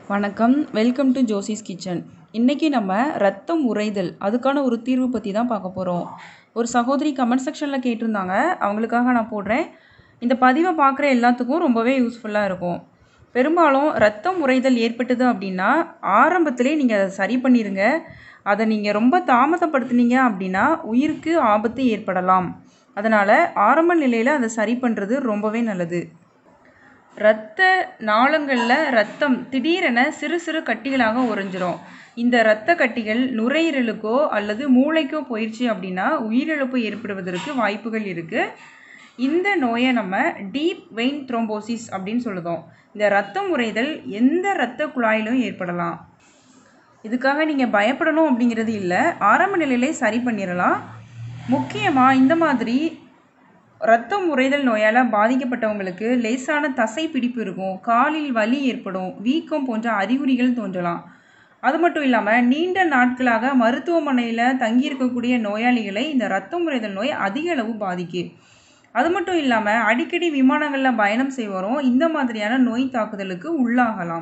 வணக்கம் welcome to Josie's kitchen இன்றைக்கி நம்ம ரத்தம் உறைதல் அதுக்கான ஒரு தீர்வு பற்றி தான் பார்க்க போகிறோம் ஒரு சகோதரி கமெண்ட் செக்ஷனில் கேட்டிருந்தாங்க அவங்களுக்காக நான் போடுறேன் இந்த பதிவை பார்க்குற எல்லாத்துக்கும் ரொம்பவே யூஸ்ஃபுல்லாக இருக்கும் பெரும்பாலும் ரத்தம் உறைதல் ஏற்பட்டது அப்படின்னா ஆரம்பத்திலே நீங்கள் அதை சரி பண்ணிடுங்க அதை நீங்கள் ரொம்ப தாமதப்படுத்துனீங்க அப்படின்னா உயிருக்கு ஆபத்து ஏற்படலாம் அதனால் ஆரம்ப நிலையில் அதை சரி பண்ணுறது ரொம்பவே நல்லது இரத்த நாளங்களில் ரத்தம் திடீரென சிறு சிறு கட்டிகளாக உறைஞ்சிரும் இந்த இரத்த கட்டிகள் நுரையீரலுக்கோ அல்லது மூளைக்கோ போயிடுச்சு அப்படின்னா உயிரிழப்பு ஏற்படுவதற்கு வாய்ப்புகள் இருக்குது இந்த நோயை நம்ம டீப் வெயின் த்ரோம்போசிஸ் அப்படின்னு சொல்லுதோம் இந்த ரத்தம் உறைதல் எந்த இரத்த குழாயிலும் ஏற்படலாம் இதுக்காக நீங்கள் பயப்படணும் அப்படிங்கிறது இல்லை ஆரம்ப நிலையிலே சரி பண்ணிடலாம் முக்கியமாக இந்த மாதிரி ரத்தம் உறைதல் நோயால் பாதிக்கப்பட்டவங்களுக்கு லேசான தசை பிடிப்பு இருக்கும் காலில் வலி ஏற்படும் வீக்கம் போன்ற அறிகுறிகள் தோன்றலாம் அது மட்டும் இல்லாமல் நீண்ட நாட்களாக மருத்துவமனையில் தங்கியிருக்கக்கூடிய நோயாளிகளை இந்த ரத்தம் உறைதல் நோய் அதிக அளவு பாதிக்கு அது மட்டும் இல்லாமல் அடிக்கடி விமானங்களில் பயணம் செய்வோரும் இந்த மாதிரியான நோய் தாக்குதலுக்கு உள்ளாகலாம்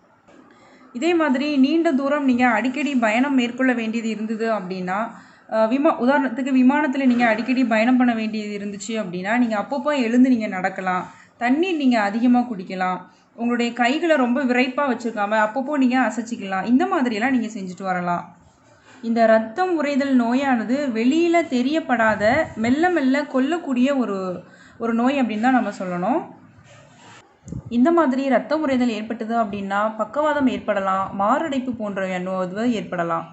இதே மாதிரி நீண்ட தூரம் நீங்கள் அடிக்கடி பயணம் மேற்கொள்ள வேண்டியது இருந்தது அப்படின்னா விமா உதாரணத்துக்கு விமானத்தில் நீங்கள் அடிக்கடி பயணம் பண்ண வேண்டியது இருந்துச்சு அப்படின்னா நீங்கள் அப்பப்போ எழுந்து நீங்கள் நடக்கலாம் தண்ணீர் நீங்கள் அதிகமாக குடிக்கலாம் உங்களுடைய கைகளை ரொம்ப விரைப்பாக வச்சுருக்காம அப்பப்போ நீங்கள் அசைச்சிக்கலாம் இந்த மாதிரியெல்லாம் நீங்கள் செஞ்சுட்டு வரலாம் இந்த ரத்தம் உறைதல் நோயானது வெளியில் தெரியப்படாத மெல்ல மெல்ல கொல்லக்கூடிய ஒரு ஒரு நோய் அப்படின்னு தான் நம்ம சொல்லணும் இந்த மாதிரி ரத்த உறைதல் ஏற்பட்டது அப்படின்னா பக்கவாதம் ஏற்படலாம் மாரடைப்பு போன்ற நோய் ஏற்படலாம்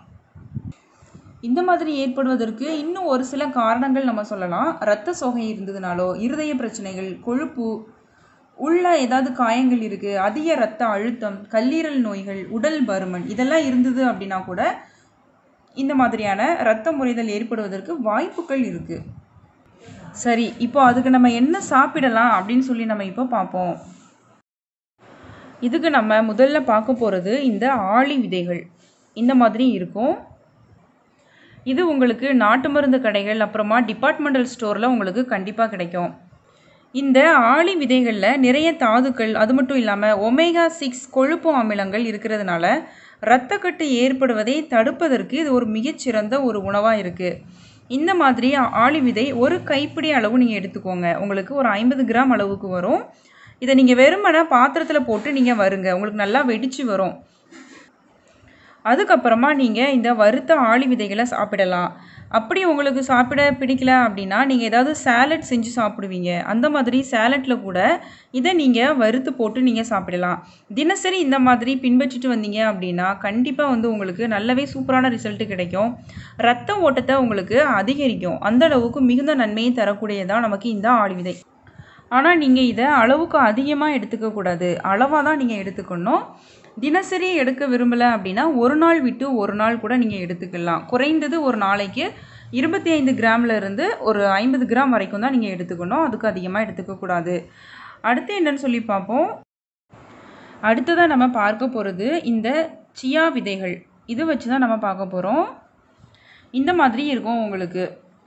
இந்த மாதிரி ஏற்படுவதற்கு இன்னும் ஒரு சில காரணங்கள் நம்ம சொல்லலாம் இரத்த சோகை இருந்ததுனாலோ இருதய பிரச்சனைகள் கொழுப்பு உள்ள ஏதாவது காயங்கள் இருக்குது அதிக இரத்த அழுத்தம் கல்லீரல் நோய்கள் உடல் பருமன் இதெல்லாம் இருந்தது அப்படின்னா கூட இந்த மாதிரியான இரத்த முறைதல் ஏற்படுவதற்கு வாய்ப்புகள் இருக்குது சரி இப்போ அதுக்கு நம்ம என்ன சாப்பிடலாம் அப்படின்னு சொல்லி நம்ம இப்போ பார்ப்போம் இதுக்கு நம்ம முதல்ல பார்க்க போகிறது இந்த ஆளி விதைகள் இந்த மாதிரி இருக்கும் இது உங்களுக்கு நாட்டு மருந்து கடைகள் அப்புறமா டிபார்ட்மெண்டல் ஸ்டோரில் உங்களுக்கு கண்டிப்பாக கிடைக்கும் இந்த ஆளி விதைகளில் நிறைய தாதுக்கள் அது மட்டும் இல்லாமல் ஒமேகா சிக்ஸ் கொழுப்பு அமிலங்கள் இருக்கிறதுனால இரத்தக்கட்டு ஏற்படுவதை தடுப்பதற்கு இது ஒரு மிகச்சிறந்த ஒரு உணவாக இருக்குது இந்த மாதிரி ஆளி விதை ஒரு கைப்பிடி அளவு நீங்கள் எடுத்துக்கோங்க உங்களுக்கு ஒரு ஐம்பது கிராம் அளவுக்கு வரும் இதை நீங்கள் வெறுமனை பாத்திரத்தில் போட்டு நீங்கள் வருங்க உங்களுக்கு நல்லா வெடித்து வரும் அதுக்கப்புறமா நீங்கள் இந்த வறுத்த ஆளி விதைகளை சாப்பிடலாம் அப்படி உங்களுக்கு சாப்பிட பிடிக்கல அப்படின்னா நீங்கள் ஏதாவது சேலட் செஞ்சு சாப்பிடுவீங்க அந்த மாதிரி சேலட்டில் கூட இதை நீங்கள் வறுத்து போட்டு நீங்கள் சாப்பிடலாம் தினசரி இந்த மாதிரி பின்பற்றிட்டு வந்தீங்க அப்படின்னா கண்டிப்பாக வந்து உங்களுக்கு நல்லாவே சூப்பரான ரிசல்ட்டு கிடைக்கும் ரத்த ஓட்டத்தை உங்களுக்கு அதிகரிக்கும் அந்த அளவுக்கு மிகுந்த நன்மையை தரக்கூடியதான் நமக்கு இந்த ஆளி விதை ஆனால் நீங்கள் இதை அளவுக்கு அதிகமாக எடுத்துக்கக்கூடாது அளவாக தான் நீங்கள் எடுத்துக்கணும் தினசரி எடுக்க விரும்பலை அப்படின்னா ஒரு நாள் விட்டு ஒரு நாள் கூட நீங்கள் எடுத்துக்கலாம் குறைந்தது ஒரு நாளைக்கு இருபத்தி ஐந்து கிராமில் இருந்து ஒரு ஐம்பது கிராம் வரைக்கும் தான் நீங்கள் எடுத்துக்கணும் அதுக்கு அதிகமாக எடுத்துக்கக்கூடாது அடுத்து என்னன்னு சொல்லி பார்ப்போம் அடுத்ததாக நம்ம பார்க்க போகிறது இந்த சியா விதைகள் இது வச்சு தான் நம்ம பார்க்க போகிறோம் இந்த மாதிரி இருக்கும் உங்களுக்கு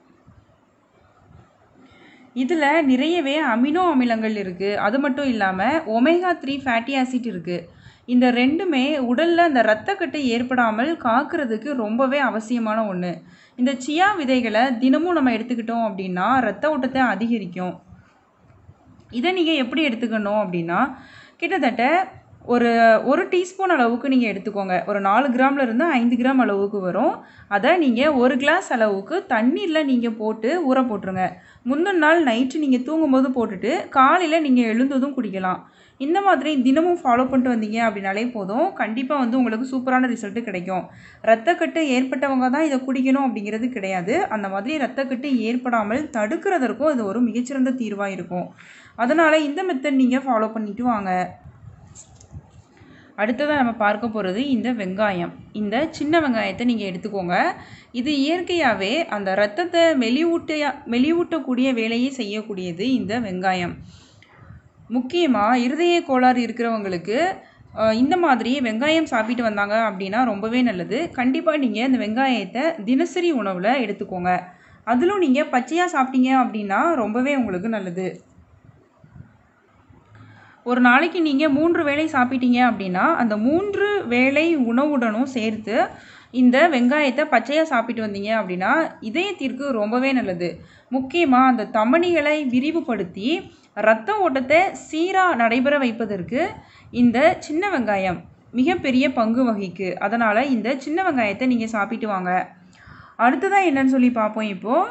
இதில் நிறையவே அமினோ அமிலங்கள் இருக்குது அது மட்டும் இல்லாமல் ஒமேகா த்ரீ ஃபேட்டி ஆசிட் இருக்குது இந்த ரெண்டுமே உடலில் அந்த இரத்தக்கட்டு ஏற்படாமல் காக்கிறதுக்கு ரொம்பவே அவசியமான ஒன்று இந்த சியா விதைகளை தினமும் நம்ம எடுத்துக்கிட்டோம் அப்படின்னா ரத்த ஓட்டத்தை அதிகரிக்கும் இதை நீங்கள் எப்படி எடுத்துக்கணும் அப்படின்னா கிட்டத்தட்ட ஒரு ஒரு டீஸ்பூன் அளவுக்கு நீங்கள் எடுத்துக்கோங்க ஒரு நாலு கிராமில் இருந்து ஐந்து கிராம் அளவுக்கு வரும் அதை நீங்கள் ஒரு கிளாஸ் அளவுக்கு தண்ணீரில் நீங்கள் போட்டு ஊற போட்டுருங்க முந்தின நாள் நைட்டு நீங்கள் தூங்கும்போது போட்டுட்டு காலையில் நீங்கள் எழுந்ததும் குடிக்கலாம் இந்த மாதிரி தினமும் ஃபாலோ பண்ணிட்டு வந்தீங்க அப்படின்னாலே போதும் கண்டிப்பாக வந்து உங்களுக்கு சூப்பரான ரிசல்ட்டு கிடைக்கும் ரத்தக்கட்டு ஏற்பட்டவங்க தான் இதை குடிக்கணும் அப்படிங்கிறது கிடையாது அந்த மாதிரி ரத்தக்கட்டு ஏற்படாமல் தடுக்கிறதற்கும் இது ஒரு மிகச்சிறந்த தீர்வாக இருக்கும் அதனால் இந்த மெத்தட் நீங்கள் ஃபாலோ பண்ணிட்டு வாங்க அடுத்ததாக நம்ம பார்க்க போகிறது இந்த வெங்காயம் இந்த சின்ன வெங்காயத்தை நீங்கள் எடுத்துக்கோங்க இது இயற்கையாகவே அந்த ரத்தத்தை மெலிவூட்ட மெலிவூட்டக்கூடிய வேலையை செய்யக்கூடியது இந்த வெங்காயம் முக்கியமாக இருதய கோளாறு இருக்கிறவங்களுக்கு இந்த மாதிரி வெங்காயம் சாப்பிட்டு வந்தாங்க அப்படின்னா ரொம்பவே நல்லது கண்டிப்பாக நீங்கள் இந்த வெங்காயத்தை தினசரி உணவில் எடுத்துக்கோங்க அதிலும் நீங்கள் பச்சையாக சாப்பிட்டீங்க அப்படின்னா ரொம்பவே உங்களுக்கு நல்லது ஒரு நாளைக்கு நீங்கள் மூன்று வேளை சாப்பிட்டீங்க அப்படின்னா அந்த மூன்று வேளை உணவுடனும் சேர்த்து இந்த வெங்காயத்தை பச்சையாக சாப்பிட்டு வந்தீங்க அப்படின்னா இதயத்திற்கு ரொம்பவே நல்லது முக்கியமாக அந்த தமனிகளை விரிவுபடுத்தி இரத்த ஓட்டத்தை சீராக நடைபெற வைப்பதற்கு இந்த சின்ன வெங்காயம் மிகப்பெரிய பங்கு வகிக்கு அதனால் இந்த சின்ன வெங்காயத்தை நீங்கள் சாப்பிட்டு வாங்க அடுத்ததாக என்னன்னு சொல்லி பார்ப்போம் இப்போது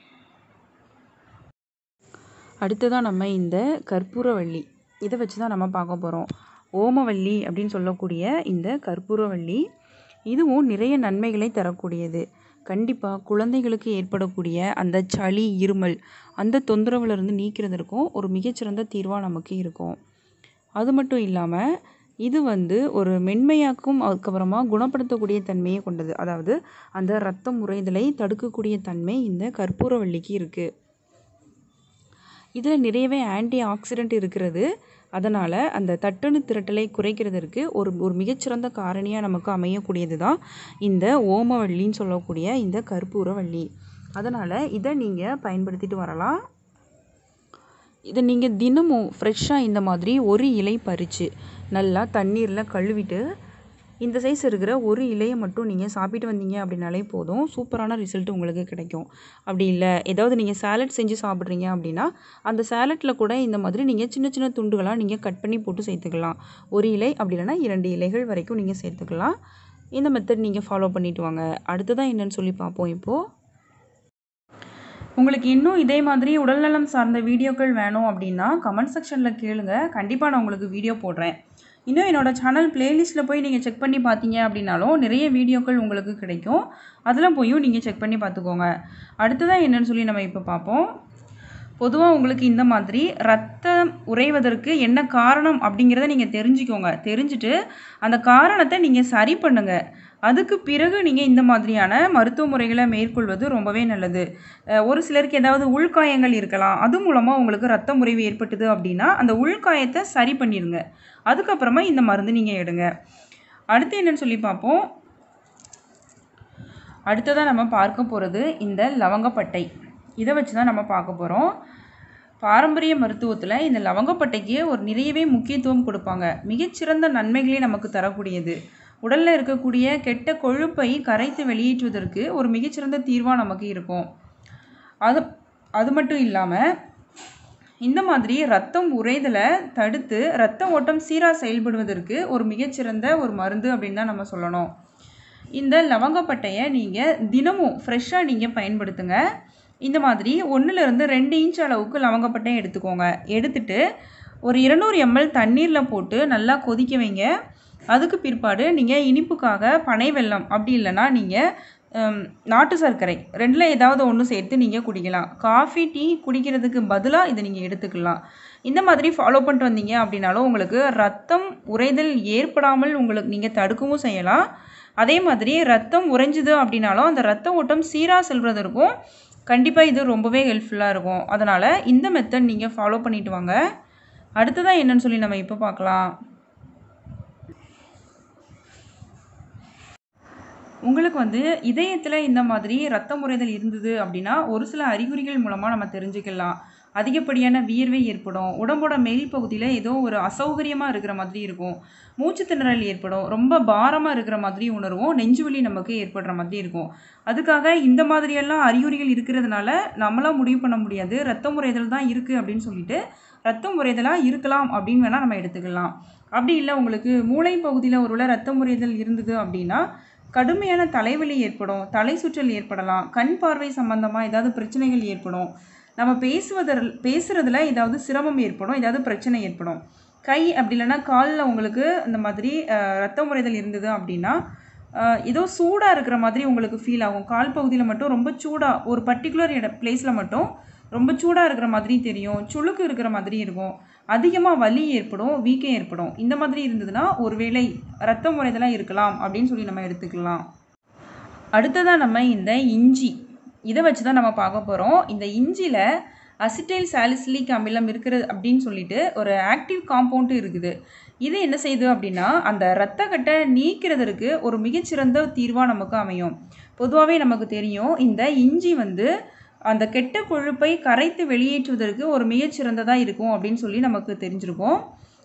அடுத்ததாக நம்ம இந்த கற்பூரவள்ளி இதை வச்சு தான் நம்ம பார்க்க போகிறோம் ஓமவல்லி அப்படின்னு சொல்லக்கூடிய இந்த கற்பூரவள்ளி இதுவும் நிறைய நன்மைகளை தரக்கூடியது கண்டிப்பாக குழந்தைகளுக்கு ஏற்படக்கூடிய அந்த சளி இருமல் அந்த தொந்தரவுலேருந்து நீக்கிறதற்கும் ஒரு மிகச்சிறந்த தீர்வாக நமக்கு இருக்கும் அது மட்டும் இல்லாமல் இது வந்து ஒரு மென்மையாக்கும் அதுக்கப்புறமா குணப்படுத்தக்கூடிய தன்மையை கொண்டது அதாவது அந்த இரத்தம் உறைதலை தடுக்கக்கூடிய தன்மை இந்த கற்பூரவள்ளிக்கு இருக்குது இதில் நிறையவே ஆன்டி ஆக்சிடென்ட் இருக்கிறது அதனால் அந்த தட்டணு திரட்டலை குறைக்கிறதற்கு ஒரு ஒரு மிகச்சிறந்த காரணியாக நமக்கு அமையக்கூடியது தான் இந்த ஓமவள்ளின்னு சொல்லக்கூடிய இந்த கற்பூரவள்ளி அதனால் இதை நீங்கள் பயன்படுத்திட்டு வரலாம் இதை நீங்கள் தினமும் ஃப்ரெஷ்ஷாக இந்த மாதிரி ஒரு இலை பறித்து நல்லா தண்ணீரில் கழுவிட்டு இந்த சைஸ் இருக்கிற ஒரு இலையை மட்டும் நீங்கள் சாப்பிட்டு வந்தீங்க அப்படின்னாலே போதும் சூப்பரான ரிசல்ட் உங்களுக்கு கிடைக்கும் அப்படி இல்லை ஏதாவது நீங்கள் சாலட் செஞ்சு சாப்பிட்றீங்க அப்படின்னா அந்த சாலட்டில் கூட இந்த மாதிரி நீங்கள் சின்ன சின்ன துண்டுகளாக நீங்கள் கட் பண்ணி போட்டு சேர்த்துக்கலாம் ஒரு இலை அப்படி இல்லைன்னா இரண்டு இலைகள் வரைக்கும் நீங்கள் சேர்த்துக்கலாம் இந்த மெத்தட் நீங்கள் ஃபாலோ பண்ணிட்டு வாங்க அடுத்ததான் என்னன்னு சொல்லி பார்ப்போம் இப்போது உங்களுக்கு இன்னும் இதே மாதிரி உடல்நலம் சார்ந்த வீடியோக்கள் வேணும் அப்படின்னா கமெண்ட் செக்ஷனில் கேளுங்க கண்டிப்பாக நான் உங்களுக்கு வீடியோ போடுறேன் இன்னும் என்னோடய சேனல் பிளேலிஸ்ட்டில் போய் நீங்கள் செக் பண்ணி பார்த்தீங்க அப்படின்னாலும் நிறைய வீடியோக்கள் உங்களுக்கு கிடைக்கும் அதில் போயும் நீங்கள் செக் பண்ணி பார்த்துக்கோங்க அடுத்ததாக என்னன்னு சொல்லி நம்ம இப்போ பார்ப்போம் பொதுவாக உங்களுக்கு இந்த மாதிரி ரத்தம் உறைவதற்கு என்ன காரணம் அப்படிங்கிறத நீங்கள் தெரிஞ்சுக்கோங்க தெரிஞ்சுட்டு அந்த காரணத்தை நீங்கள் சரி பண்ணுங்கள் அதுக்கு பிறகு நீங்கள் இந்த மாதிரியான மருத்துவ முறைகளை மேற்கொள்வது ரொம்பவே நல்லது அஹ் ஒரு சிலருக்கு ஏதாவது உள்காயங்கள் இருக்கலாம் அது மூலமாக உங்களுக்கு ரத்த முறிவு ஏற்பட்டுது அப்படின்னா அந்த உள்காயத்தை சரி பண்ணிடுங்க அதுக்கப்புறமா இந்த மருந்து நீங்கள் எடுங்க அடுத்து என்னன்னு சொல்லி பார்ப்போம் அடுத்ததாக நம்ம பார்க்க போகிறது இந்த லவங்கப்பட்டை இதை வச்சு தான் நம்ம பார்க்க போகிறோம் பாரம்பரிய மருத்துவத்தில் இந்த லவங்கப்பட்டைக்கு ஒரு நிறையவே முக்கியத்துவம் கொடுப்பாங்க மிகச்சிறந்த நன்மைகளே நமக்கு தரக்கூடியது உடலில் இருக்கக்கூடிய கெட்ட கொழுப்பை கரைத்து வெளியேற்றுவதற்கு ஒரு மிகச்சிறந்த தீர்வாக நமக்கு இருக்கும் அது அது மட்டும் இல்லாமல் இந்த மாதிரி ரத்தம் உறைதலை தடுத்து ரத்த ஓட்டம் சீராக செயல்படுவதற்கு ஒரு மிகச்சிறந்த ஒரு மருந்து அப்படின்னு தான் நம்ம சொல்லணும் இந்த லவங்கப்பட்டையை நீங்கள் தினமும் ஃப்ரெஷ்ஷாக நீங்கள் பயன்படுத்துங்க இந்த மாதிரி ஒன்றுலேருந்து ரெண்டு இன்ச் அளவுக்கு லவங்கப்பட்டையை எடுத்துக்கோங்க எடுத்துட்டு ஒரு இருநூறு எம்எல் தண்ணீரில் போட்டு நல்லா கொதிக்க வைங்க அதுக்கு பிற்பாடு நீங்கள் இனிப்புக்காக பனை வெல்லம் அப்படி இல்லைன்னா நீங்கள் ஹம், நாட்டு சர்க்கரை ரெண்டில் ஏதாவது ஒன்று சேர்த்து நீங்கள் குடிக்கலாம் காஃபி டீ குடிக்கிறதுக்கு பதிலாக இதை நீங்கள் எடுத்துக்கலாம் இந்த மாதிரி ஃபாலோ பண்ணிட்டு வந்தீங்க அப்படின்னாலும் உங்களுக்கு ரத்தம் உறைதல் ஏற்படாமல் உங்களுக்கு நீங்கள் தடுக்கவும் செய்யலாம் அதே மாதிரி ரத்தம் உறைஞ்சுது அப்படின்னாலும் அந்த ரத்த ஓட்டம் சீராக செல்வதற்கும் கண்டிப்பாக இது ரொம்பவே ஹெல்ப்ஃபுல்லாக இருக்கும் அதனால் இந்த மெத்தட் நீங்கள் ஃபாலோ பண்ணிட்டு வாங்க அடுத்ததாக என்னன்னு சொல்லி நம்ம இப்போ பார்க்கலாம் உங்களுக்கு வந்து இதயத்தில் இந்த மாதிரி ரத்த முறைதல் இருந்தது அப்படின்னா ஒரு சில அறிகுறிகள் மூலமாக நம்ம தெரிஞ்சுக்கலாம் அதிகப்படியான வியர்வை ஏற்படும் உடம்போட மேல் பகுதியில் ஏதோ ஒரு அசௌகரியமாக இருக்கிற மாதிரி இருக்கும் மூச்சு திணறல் ஏற்படும் ரொம்ப பாரமாக இருக்கிற மாதிரி உணர்வும் நெஞ்சுவலி நமக்கு ஏற்படுற மாதிரி இருக்கும் அதுக்காக இந்த மாதிரியெல்லாம் அறிகுறிகள் இருக்கிறதுனால நம்மளாம் முடிவு பண்ண முடியாது ரத்த முறைதல் தான் இருக்குது அப்படின்னு சொல்லிட்டு ரத்த முறைதலாக இருக்கலாம் அப்படின்னு வேணால் நம்ம எடுத்துக்கலாம் அப்படி இல்லை உங்களுக்கு மூளை பகுதியில் ஒருவேளை ரத்த முறைதல் இருந்தது அப்படின்னா கடுமையான தலைவலி ஏற்படும் தலை சுற்றல் ஏற்படலாம் கண் பார்வை சம்பந்தமாக ஏதாவது பிரச்சனைகள் ஏற்படும் நம்ம பேசுவதில் பேசுகிறதுல ஏதாவது சிரமம் ஏற்படும் ஏதாவது பிரச்சனை ஏற்படும் கை அப்படி இல்லைன்னா காலில் உங்களுக்கு இந்த மாதிரி அஹ், ரத்த முறைதல் இருந்தது அப்படின்னா அஹ், ஏதோ சூடாக இருக்கிற மாதிரி உங்களுக்கு ஃபீல் ஆகும் கால் பகுதியில் மட்டும் ரொம்ப சூடாக ஒரு பர்டிகுலர் இட பிளேஸில் மட்டும் ரொம்ப சூடாக இருக்கிற மாதிரி தெரியும் சுளுக்கு இருக்கிற மாதிரி இருக்கும் அதிகமாக வலி ஏற்படும் வீக்கம் ஏற்படும் இந்த மாதிரி இருந்ததுன்னா ஒருவேளை ரத்த முறைதெல்லாம் இருக்கலாம் அப்படின்னு சொல்லி நம்ம எடுத்துக்கலாம் அடுத்ததாக நம்ம இந்த இஞ்சி இதை வச்சு தான் நம்ம பார்க்க போகிறோம் இந்த இஞ்சியில் அசிட்டைல் சாலிசிலிக் அமிலம் இருக்கிறது அப்படின்னு சொல்லிட்டு ஒரு ஆக்டிவ் காம்பவுண்டு இருக்குது இது என்ன செய்யுது அப்படின்னா அந்த இரத்தக்கட்டை நீக்கிறதற்கு ஒரு மிகச்சிறந்த தீர்வாக நமக்கு அமையும் பொதுவாகவே நமக்கு தெரியும் இந்த இஞ்சி வந்து அந்த கெட்ட கொழுப்பை கரைத்து வெளியேற்றுவதற்கு ஒரு மிகச்சிறந்ததாக இருக்கும் அப்படின்னு சொல்லி நமக்கு தெரிஞ்சிருக்கும்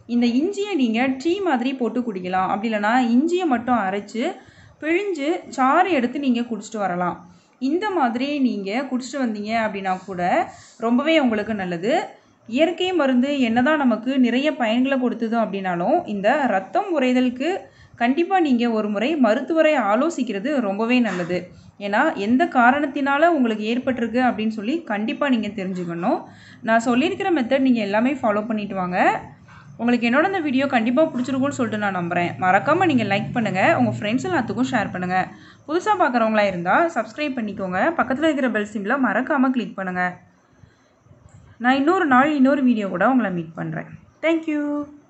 இந்த இஞ்சியை நீங்கள் டீ மாதிரி போட்டு குடிக்கலாம் அப்படி இல்லைனா இஞ்சியை மட்டும் அரைச்சி பிழிஞ்சு சாறு எடுத்து நீங்கள் குடிச்சிட்டு வரலாம் இந்த மாதிரி நீங்கள் குடிச்சிட்டு வந்தீங்க அப்படின்னா கூட ரொம்பவே உங்களுக்கு நல்லது இயற்கை மருந்து என்னதான் நமக்கு நிறைய பயன்களை கொடுத்தது அப்படின்னாலும் இந்த ரத்தம் உறைதலுக்கு கண்டிப்பாக நீங்கள் ஒரு முறை மருத்துவரை ஆலோசிக்கிறது ரொம்பவே நல்லது ஏன்னா எந்த காரணத்தினால உங்களுக்கு ஏற்பட்டிருக்கு அப்படின்னு சொல்லி கண்டிப்பாக நீங்கள் தெரிஞ்சுக்கணும் நான் சொல்லியிருக்கிற மெத்தட் நீங்கள் எல்லாமே ஃபாலோ பண்ணிட்டு வாங்க உங்களுக்கு என்னோட இந்த வீடியோ கண்டிப்பாக பிடிச்சிருக்கும்னு சொல்லிட்டு நான் நம்புகிறேன் மறக்காமல் நீங்கள் லைக் பண்ணுங்கள் உங்கள் ஃப்ரெண்ட்ஸ் எல்லாத்துக்கும் ஷேர் பண்ணுங்கள் புதுசாக பார்க்குறவங்களா இருந்தால் சப்ஸ்கிரைப் பண்ணிக்கோங்க பக்கத்தில் இருக்கிற பெல் சிம்மில் மறக்காமல் கிளிக் பண்ணுங்கள் நான் இன்னொரு நாள் இன்னொரு வீடியோ கூட உங்களை மீட் பண்ணுறேன் தேங்க்யூ